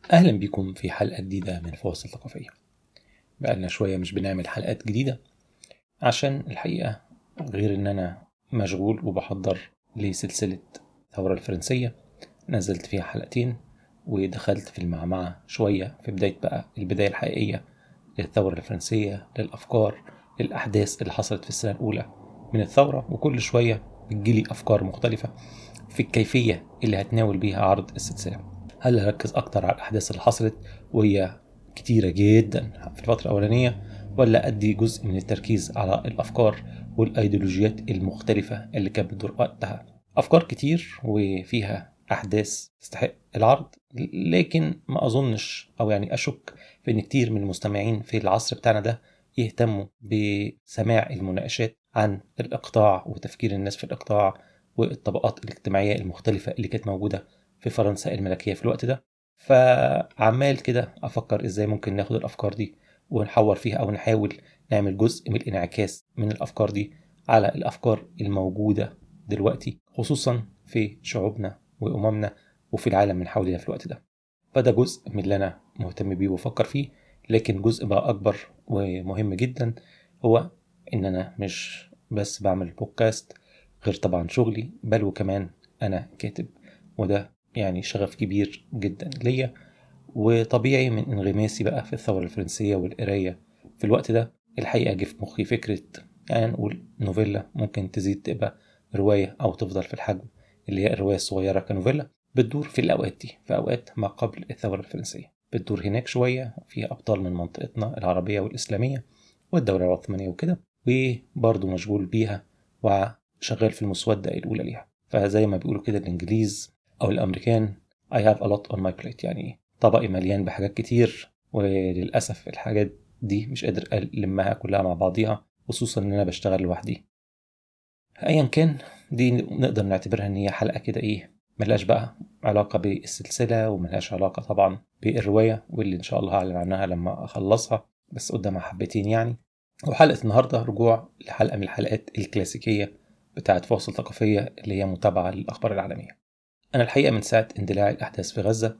أهلا بكم في حلقة جديدة من فواصل ثقافية بقالنا شوية مش بنعمل حلقات جديدة عشان الحقيقة غير إن أنا مشغول وبحضر لسلسلة الثورة الفرنسية نزلت فيها حلقتين ودخلت في المعمعة شوية في بداية بقى البداية الحقيقية للثورة الفرنسية للأفكار للأحداث اللي حصلت في السنة الأولى من الثورة وكل شوية بتجيلي أفكار مختلفة في الكيفية اللي هتناول بيها عرض السلسلة هل هركز أكتر على الأحداث اللي حصلت وهي كتيرة جدا في الفترة الأولانية ولا أدي جزء من التركيز على الأفكار والأيديولوجيات المختلفة اللي كانت بتدور وقتها أفكار كتير وفيها أحداث تستحق العرض لكن ما أظنش أو يعني أشك في إن كتير من المستمعين في العصر بتاعنا ده يهتموا بسماع المناقشات عن الإقطاع وتفكير الناس في الإقطاع والطبقات الاجتماعية المختلفة اللي كانت موجودة في فرنسا الملكية في الوقت ده فعمال كده أفكر إزاي ممكن ناخد الأفكار دي ونحور فيها أو نحاول نعمل جزء من الانعكاس من الأفكار دي على الأفكار الموجودة دلوقتي خصوصا في شعوبنا وأممنا وفي العالم من حولنا في الوقت ده فده جزء من اللي أنا مهتم بيه وبفكر فيه لكن جزء بقى أكبر ومهم جدا هو إن أنا مش بس بعمل بودكاست غير طبعا شغلي بل وكمان أنا كاتب وده يعني شغف كبير جدا ليا وطبيعي من انغماسي بقى في الثورة الفرنسية والقراية في الوقت ده الحقيقة جه في مخي فكرة يعني نقول نوفيلا ممكن تزيد تبقى رواية أو تفضل في الحجم اللي هي الرواية الصغيرة كنوفيلا بتدور في الأوقات دي في أوقات ما قبل الثورة الفرنسية بتدور هناك شوية فيها أبطال من منطقتنا العربية والإسلامية والدولة العثمانية وكده وبرضه مشغول بيها وشغال في المسودة الأولى ليها فزي ما بيقولوا كده الإنجليز أو الأمريكان I have a lot on my plate يعني طبقي مليان بحاجات كتير وللأسف الحاجات دي مش قادر ألمها كلها مع بعضيها خصوصا إن أنا بشتغل لوحدي أيا كان دي نقدر نعتبرها إن هي حلقة كده إيه ملهاش بقى علاقة بالسلسلة وملهاش علاقة طبعا بالرواية واللي إن شاء الله هعلن عنها لما أخلصها بس قدامها حبتين يعني وحلقة النهاردة رجوع لحلقة من الحلقات الكلاسيكية بتاعت فاصل ثقافية اللي هي متابعة للأخبار العالمية أنا الحقيقة من ساعة اندلاع الأحداث في غزة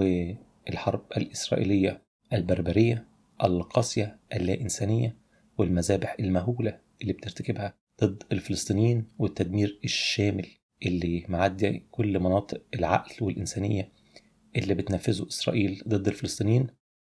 والحرب الإسرائيلية البربرية القاسية اللا إنسانية والمذابح المهولة اللي بترتكبها ضد الفلسطينيين والتدمير الشامل اللي معدي كل مناطق العقل والإنسانية اللي بتنفذه إسرائيل ضد الفلسطينيين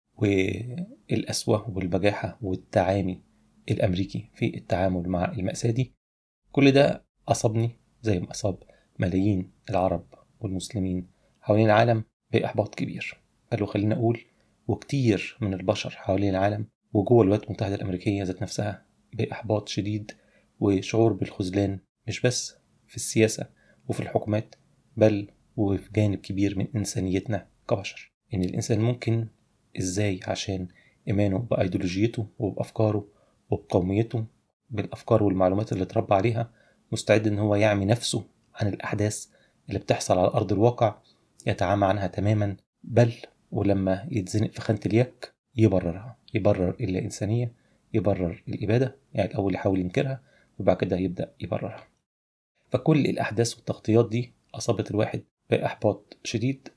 والقسوة والبجاحة والتعامي الأمريكي في التعامل مع المأساة دي كل ده أصابني زي ما أصاب ملايين العرب والمسلمين حوالين العالم بإحباط كبير قالوا خلينا أقول وكتير من البشر حوالين العالم وجوه الولايات المتحدة الأمريكية ذات نفسها بإحباط شديد وشعور بالخذلان مش بس في السياسة وفي الحكومات بل وفي جانب كبير من إنسانيتنا كبشر إن الإنسان ممكن إزاي عشان إيمانه بأيديولوجيته وبأفكاره وبقوميته بالأفكار والمعلومات اللي اتربى عليها مستعد إن هو يعمي نفسه عن الأحداث اللي بتحصل على أرض الواقع يتعامى عنها تماما بل ولما يتزنق في خانة اليك يبررها يبرر اللا إنسانية يبرر الإبادة يعني الأول يحاول ينكرها وبعد كده يبدأ يبررها فكل الأحداث والتغطيات دي أصابت الواحد بإحباط شديد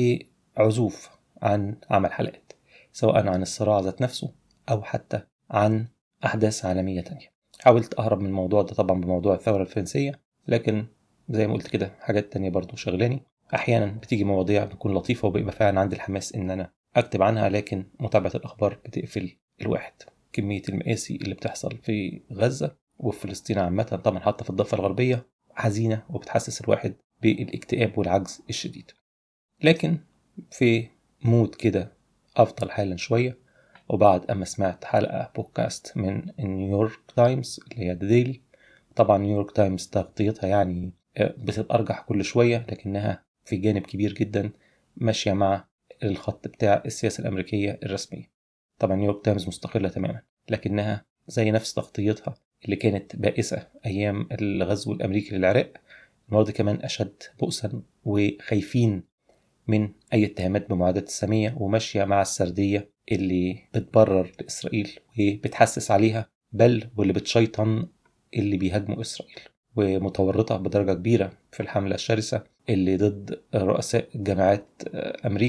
وعزوف عن عمل حلقات سواء عن الصراع ذات نفسه أو حتى عن أحداث عالمية تانية حاولت أهرب من الموضوع ده طبعا بموضوع الثورة الفرنسية لكن زي ما قلت كده حاجات تانية برضو شغلاني أحيانا بتيجي مواضيع بتكون لطيفة وبيبقى فعلا عندي الحماس إن أنا أكتب عنها لكن متابعة الأخبار بتقفل الواحد كمية المآسي اللي بتحصل في غزة وفي فلسطين عامة طبعا حتى في الضفة الغربية حزينة وبتحسس الواحد بالاكتئاب والعجز الشديد لكن في مود كده أفضل حالا شوية وبعد أما سمعت حلقة بودكاست من نيويورك تايمز اللي هي ديلي طبعا نيويورك تايمز تغطيتها يعني بتبقى أرجح كل شوية لكنها في جانب كبير جدا ماشية مع الخط بتاع السياسة الأمريكية الرسمية طبعا نيويورك تايمز مستقلة تماما لكنها زي نفس تغطيتها اللي كانت بائسة أيام الغزو الأمريكي للعراق المرة دي كمان أشد بؤسا وخايفين من أي اتهامات بمعاداة السامية وماشية مع السردية اللي بتبرر لإسرائيل وبتحسس عليها بل واللي بتشيطن اللي بيهاجموا إسرائيل ومتورطة بدرجة كبيرة في الحملة الشرسة اللي ضد رؤساء جامعات أمريكا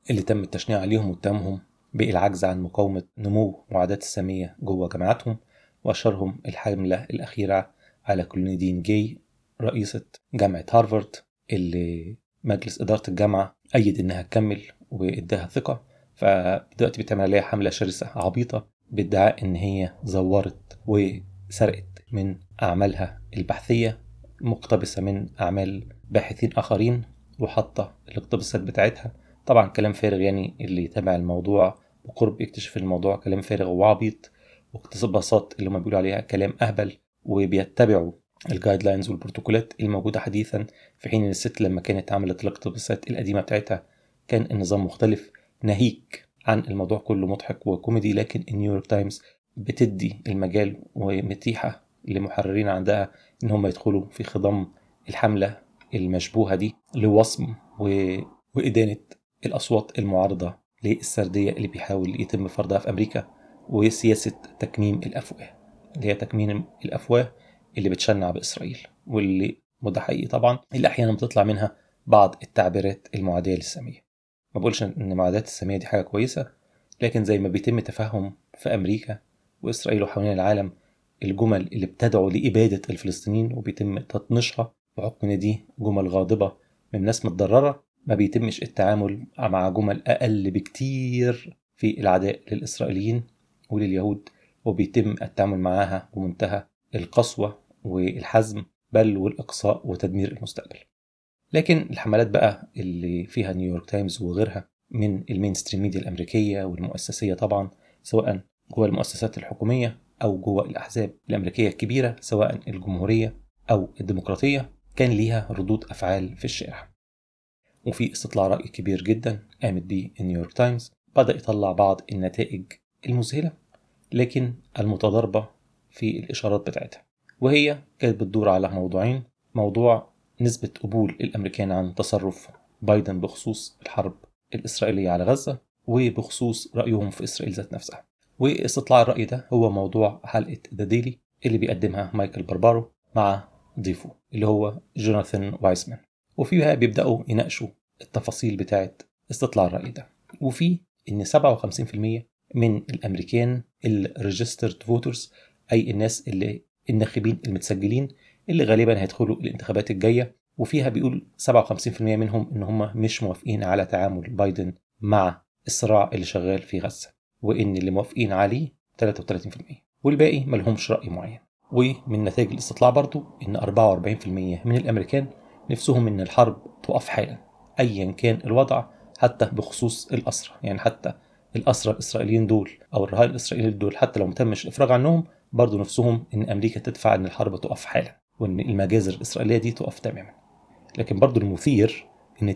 اللي تم التشنيع عليهم واتهامهم بالعجز عن مقاومة نمو معاداة السامية جوه جامعاتهم وأشهرهم الحملة الأخيرة على كلونيدين جاي رئيسة جامعة هارفارد اللي مجلس إدارة الجامعة أيد إنها تكمل وإداها ثقة فدلوقتي بتعمل عليها حملة شرسة عبيطة بادعاء إن هي زورت وسرقت من أعمالها البحثية مقتبسة من أعمال باحثين آخرين وحاطة الاقتباسات بتاعتها طبعا كلام فارغ يعني اللي يتابع الموضوع بقرب يكتشف الموضوع كلام فارغ وعبيط واقتباسات اللي هم بيقولوا عليها كلام أهبل وبيتبعوا الجايد لاينز والبروتوكولات الموجودة حديثا في حين ان الست لما كانت عملت الاقتباسات القديمة بتاعتها كان النظام مختلف ناهيك عن الموضوع كله مضحك وكوميدي لكن النيويورك تايمز بتدي المجال ومتيحة لمحررين عندها ان هم يدخلوا في خضم الحملة المشبوهة دي لوصم و... وإدانة الأصوات المعارضة للسردية اللي بيحاول يتم فرضها في أمريكا وسياسة تكميم الأفواه اللي هي تكميم الأفواه اللي بتشنع بإسرائيل واللي وده حقيقي طبعا اللي أحيانا بتطلع منها بعض التعبيرات المعادية للسامية ما بقولش إن معاداة السامية دي حاجة كويسة لكن زي ما بيتم تفهم في أمريكا وإسرائيل وحوالين العالم الجمل اللي بتدعو لإبادة الفلسطينيين وبيتم تطنيشها بحكم إن دي جمل غاضبة من ناس متضررة ما بيتمش التعامل مع جمل أقل بكتير في العداء للإسرائيليين ولليهود وبيتم التعامل معاها بمنتهى القسوة والحزم بل والإقصاء وتدمير المستقبل لكن الحملات بقى اللي فيها نيويورك تايمز وغيرها من المين ستريم ميديا الأمريكية والمؤسسية طبعا سواء جوه المؤسسات الحكومية أو جوه الأحزاب الأمريكية الكبيرة سواء الجمهورية أو الديمقراطية كان ليها ردود أفعال في الشارع وفي استطلاع رأي كبير جدا قامت بيه نيويورك تايمز بدأ يطلع بعض النتائج المذهلة لكن المتضاربة في الإشارات بتاعتها وهي كانت بتدور على موضوعين موضوع نسبة قبول الأمريكان عن تصرف بايدن بخصوص الحرب الإسرائيلية على غزة وبخصوص رأيهم في إسرائيل ذات نفسها واستطلاع الرأي ده هو موضوع حلقة ذا ديلي اللي بيقدمها مايكل باربارو مع ضيفه اللي هو جوناثان وايسمان وفيها بيبدأوا يناقشوا التفاصيل بتاعت استطلاع الرأي ده وفي إن 57% من الأمريكان الريجسترد فوترز أي الناس اللي الناخبين المتسجلين اللي غالبا هيدخلوا الانتخابات الجاية وفيها بيقول 57% منهم إن هم مش موافقين على تعامل بايدن مع الصراع اللي شغال في غزة وإن اللي موافقين عليه 33% والباقي ملهمش رأي معين ومن نتائج الاستطلاع برضو إن 44% من الأمريكان نفسهم إن الحرب تقف حالا أيا كان الوضع حتى بخصوص الأسرى يعني حتى الأسرى الإسرائيليين دول أو الرهائن الإسرائيليين دول حتى لو متمش الإفراج عنهم برضو نفسهم إن أمريكا تدفع إن الحرب تقف حالا وإن المجازر الإسرائيلية دي تقف تماما لكن برضو المثير إن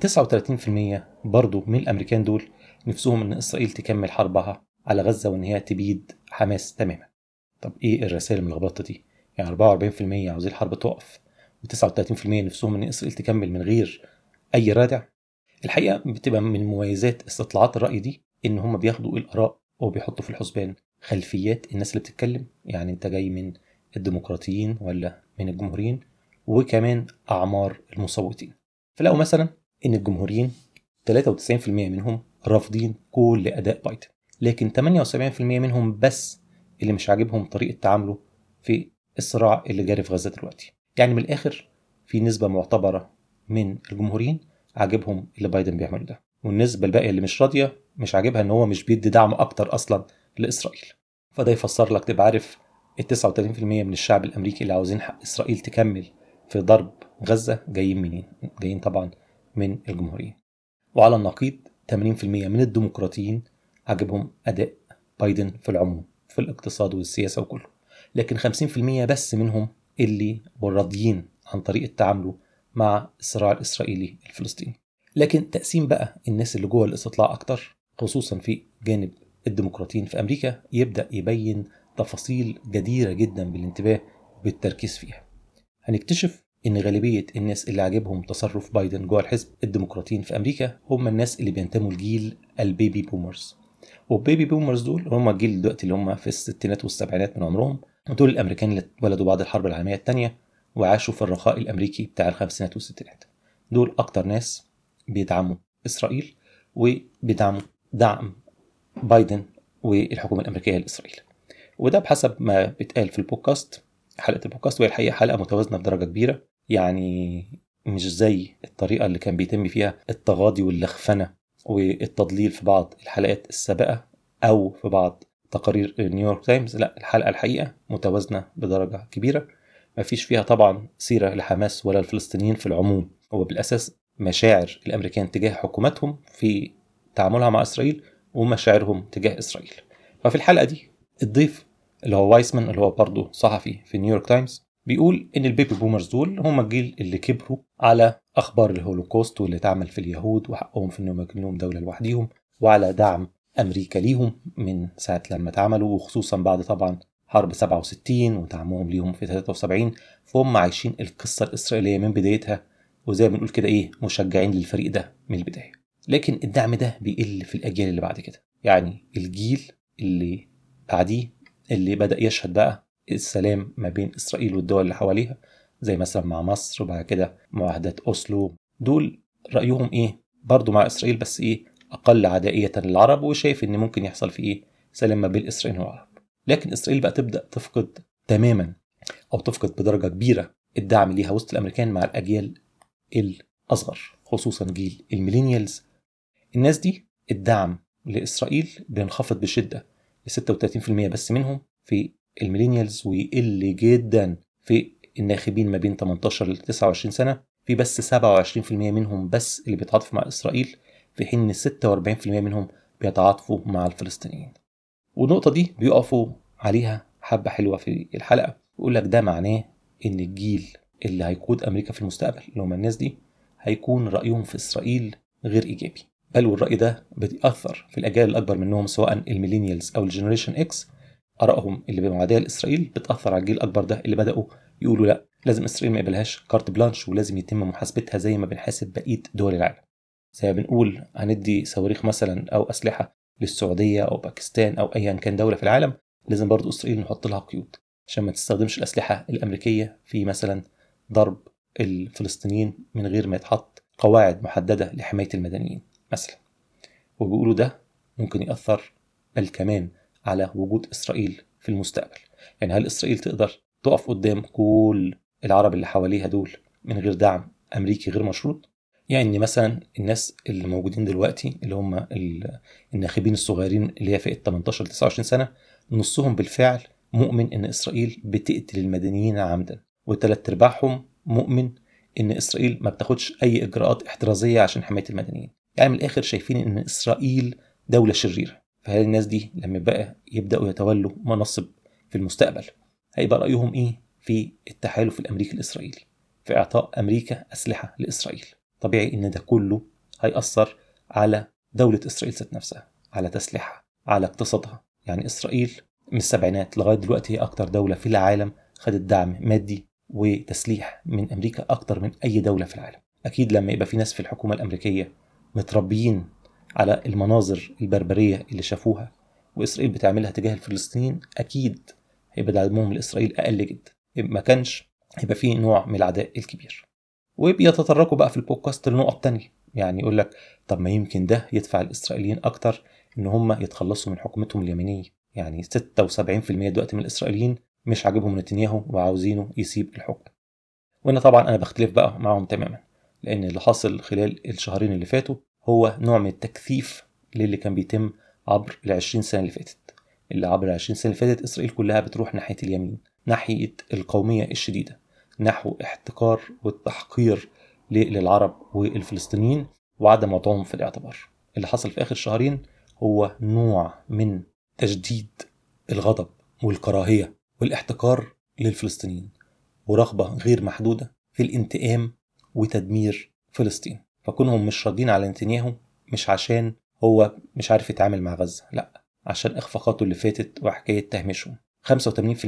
39% برضو من الأمريكان دول نفسهم إن إسرائيل تكمل حربها على غزة وإن هي تبيد حماس تماما طب إيه الرسائل الملخبطة دي؟ يعني 44% عاوزين الحرب تقف و39% نفسهم إن إسرائيل تكمل من غير أي رادع الحقيقة بتبقى من مميزات استطلاعات الرأي دي إن هم بياخدوا الآراء وبيحطوا في الحسبان خلفيات الناس اللي بتتكلم يعني أنت جاي من الديمقراطيين ولا من الجمهوريين وكمان أعمار المصوتين فلقوا مثلا إن الجمهوريين 93% منهم رافضين كل أداء بايدن لكن 78% منهم بس اللي مش عاجبهم طريقة تعامله في الصراع اللي جاري في غزة دلوقتي يعني من الآخر في نسبة معتبرة من الجمهوريين عاجبهم اللي بايدن بيعمله ده والنسبة الباقية اللي مش راضية مش عاجبها ان هو مش بيدي دعم اكتر اصلا لاسرائيل فده يفسر لك تبقى عارف ال 39% من الشعب الامريكي اللي عاوزين حق اسرائيل تكمل في ضرب غزة جايين منين؟ جايين طبعا من الجمهوريين وعلى النقيض 80% من الديمقراطيين عاجبهم اداء بايدن في العموم في الاقتصاد والسياسة وكله لكن 50% بس منهم اللي راضيين عن طريقة تعامله مع الصراع الإسرائيلي الفلسطيني لكن تقسيم بقى الناس اللي جوه الاستطلاع أكتر خصوصا في جانب الديمقراطيين في أمريكا يبدأ يبين تفاصيل جديرة جدا بالانتباه بالتركيز فيها هنكتشف إن غالبية الناس اللي عاجبهم تصرف بايدن جوه الحزب الديمقراطيين في أمريكا هم الناس اللي بينتموا لجيل البيبي بومرز والبيبي بومرز دول هم الجيل دلوقتي اللي هم في الستينات والسبعينات من عمرهم دول الأمريكان اللي اتولدوا بعد الحرب العالمية الثانية وعاشوا في الرخاء الأمريكي بتاع الخمسينات والستينات دول أكتر ناس بيدعموا إسرائيل وبدعمه دعم بايدن والحكومة الأمريكية لإسرائيل وده بحسب ما بيتقال في البودكاست حلقة البودكاست وهي الحقيقة حلقة متوازنة بدرجة كبيرة يعني مش زي الطريقة اللي كان بيتم فيها التغاضي واللخفنة والتضليل في بعض الحلقات السابقة أو في بعض تقارير نيويورك تايمز لا الحلقة الحقيقة متوازنة بدرجة كبيرة ما فيش فيها طبعا سيرة لحماس ولا الفلسطينيين في العموم هو بالأساس مشاعر الأمريكان تجاه حكومتهم في تعاملها مع إسرائيل ومشاعرهم تجاه إسرائيل ففي الحلقة دي الضيف اللي هو وايسمان اللي هو برضه صحفي في نيويورك تايمز بيقول ان البيبي بومرز دول هم الجيل اللي كبروا على اخبار الهولوكوست واللي اتعمل في اليهود وحقهم في انهم يكون لهم دوله لوحديهم وعلى دعم امريكا ليهم من ساعه لما اتعملوا وخصوصا بعد طبعا حرب 67 ودعمهم ليهم في 73 فهم عايشين القصه الاسرائيليه من بدايتها وزي ما بنقول كده ايه مشجعين للفريق ده من البدايه لكن الدعم ده بيقل في الاجيال اللي بعد كده يعني الجيل اللي بعديه اللي بدا يشهد بقى السلام ما بين اسرائيل والدول اللي حواليها زي مثلا مع مصر وبعد كده معاهدات اوسلو دول رايهم ايه برضه مع اسرائيل بس ايه اقل عدائيه للعرب وشايف ان ممكن يحصل في ايه سلام ما بين اسرائيل والعرب لكن اسرائيل بقى تبدا تفقد تماما او تفقد بدرجه كبيره الدعم ليها وسط الامريكان مع الاجيال الاصغر خصوصا جيل الميلينيالز الناس دي الدعم لاسرائيل بينخفض بشده ل 36% بس منهم في الميلينيالز ويقل جدا في الناخبين ما بين 18 ل 29 سنه في بس 27% منهم بس اللي بيتعاطفوا مع اسرائيل في حين ان 46% منهم بيتعاطفوا مع الفلسطينيين والنقطه دي بيقفوا عليها حبه حلوه في الحلقه يقول لك ده معناه ان الجيل اللي هيقود امريكا في المستقبل اللي هم الناس دي هيكون رايهم في اسرائيل غير ايجابي بل والراي ده بيأثر في الاجيال الاكبر منهم سواء الميلينيالز او الجنريشن اكس ارائهم اللي بمعاديه لاسرائيل بتاثر على الجيل الاكبر ده اللي بداوا يقولوا لا لازم اسرائيل ما يقبلهاش كارت بلانش ولازم يتم محاسبتها زي ما بنحاسب بقيه دول العالم زي ما بنقول هندي صواريخ مثلا او اسلحه للسعوديه او باكستان او ايا كان دوله في العالم لازم برضو اسرائيل نحط لها قيود عشان ما تستخدمش الاسلحه الامريكيه في مثلا ضرب الفلسطينيين من غير ما يتحط قواعد محدده لحمايه المدنيين مثلا وبيقولوا ده ممكن ياثر بل كمان على وجود اسرائيل في المستقبل يعني هل اسرائيل تقدر تقف قدام كل العرب اللي حواليها دول من غير دعم امريكي غير مشروط يعني مثلا الناس اللي موجودين دلوقتي اللي هم الناخبين الصغيرين اللي هي فئه 18 ل 29 سنه نصهم بالفعل مؤمن ان اسرائيل بتقتل المدنيين عمدا وثلاث ارباعهم مؤمن ان اسرائيل ما بتاخدش اي اجراءات احترازيه عشان حمايه المدنيين يعني من الاخر شايفين ان اسرائيل دوله شريره فهل الناس دي لما بقى يبداوا يتولوا مناصب في المستقبل هيبقى رايهم ايه في التحالف الامريكي الاسرائيلي في اعطاء امريكا اسلحه لاسرائيل طبيعي ان ده كله هيأثر على دولة إسرائيل ذات نفسها على تسليحها على اقتصادها يعني إسرائيل من السبعينات لغاية دلوقتي هي أكتر دولة في العالم خدت دعم مادي وتسليح من أمريكا أكتر من أي دولة في العالم أكيد لما يبقى في ناس في الحكومة الأمريكية متربيين على المناظر البربرية اللي شافوها وإسرائيل بتعملها تجاه الفلسطينيين أكيد هيبقى دعمهم لإسرائيل أقل جدا ما كانش هيبقى فيه نوع من العداء الكبير وبيتطرقوا بقى في البودكاست لنقط تانية يعني يقول لك طب ما يمكن ده يدفع الإسرائيليين أكتر إن هم يتخلصوا من حكومتهم اليمينية يعني 76% دلوقتي من الإسرائيليين مش عاجبهم نتنياهو وعاوزينه يسيب الحكم وهنا طبعا أنا بختلف بقى معاهم تماما لأن اللي حاصل خلال الشهرين اللي فاتوا هو نوع من التكثيف للي كان بيتم عبر ال 20 سنة اللي فاتت اللي عبر ال 20 سنة اللي فاتت إسرائيل كلها بتروح ناحية اليمين ناحية القومية الشديدة نحو احتكار والتحقير للعرب والفلسطينيين وعدم وضعهم في الاعتبار اللي حصل في آخر شهرين هو نوع من تجديد الغضب والكراهية والاحتكار للفلسطينيين ورغبة غير محدودة في الانتقام وتدمير فلسطين فكونهم مش راضيين على نتنياهو مش عشان هو مش عارف يتعامل مع غزة لا عشان إخفاقاته اللي فاتت وحكاية تهميشهم 85%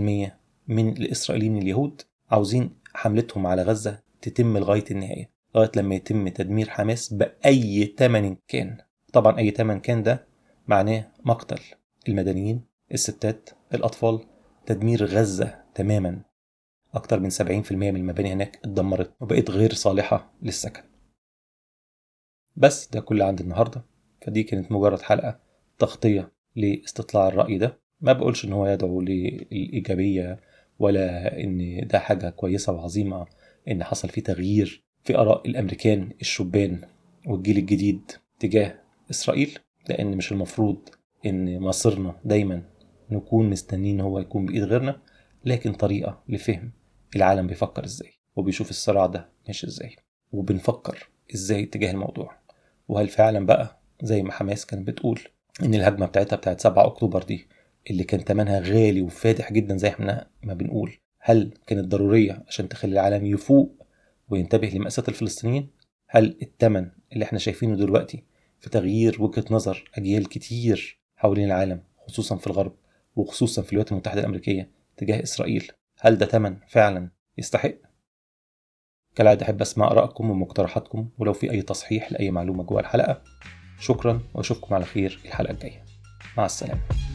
من الإسرائيليين اليهود عاوزين حملتهم على غزة تتم لغاية النهاية لغاية لما يتم تدمير حماس بأي ثمن كان طبعا أي ثمن كان ده معناه مقتل المدنيين الستات الأطفال تدمير غزة تماما أكتر من 70% من المباني هناك اتدمرت وبقت غير صالحة للسكن بس ده كل عند النهاردة فدي كانت مجرد حلقة تغطية لاستطلاع الرأي ده ما بقولش إن هو يدعو للإيجابية ولا إن ده حاجة كويسة وعظيمة إن حصل فيه تغيير في آراء الأمريكان الشبان والجيل الجديد تجاه إسرائيل لأن مش المفروض إن مصيرنا دايما نكون مستنين هو يكون بإيد غيرنا لكن طريقة لفهم العالم بيفكر إزاي وبيشوف الصراع ده ماشي إزاي وبنفكر إزاي تجاه الموضوع وهل فعلا بقى زي ما حماس كانت بتقول إن الهجمة بتاعتها بتاعت 7 أكتوبر دي اللي كان تمنها غالي وفاتح جدا زي احنا ما بنقول هل كانت ضرورية عشان تخلي العالم يفوق وينتبه لمأساة الفلسطينيين؟ هل التمن اللي احنا شايفينه دلوقتي في تغيير وجهة نظر أجيال كتير حوالين العالم خصوصا في الغرب وخصوصا في الولايات المتحدة الأمريكية تجاه إسرائيل هل ده تمن فعلا يستحق؟ كالعادة أحب أسمع آرائكم ومقترحاتكم ولو في أي تصحيح لأي معلومة جوه الحلقة شكرا وأشوفكم على خير الحلقة الجاية مع السلامة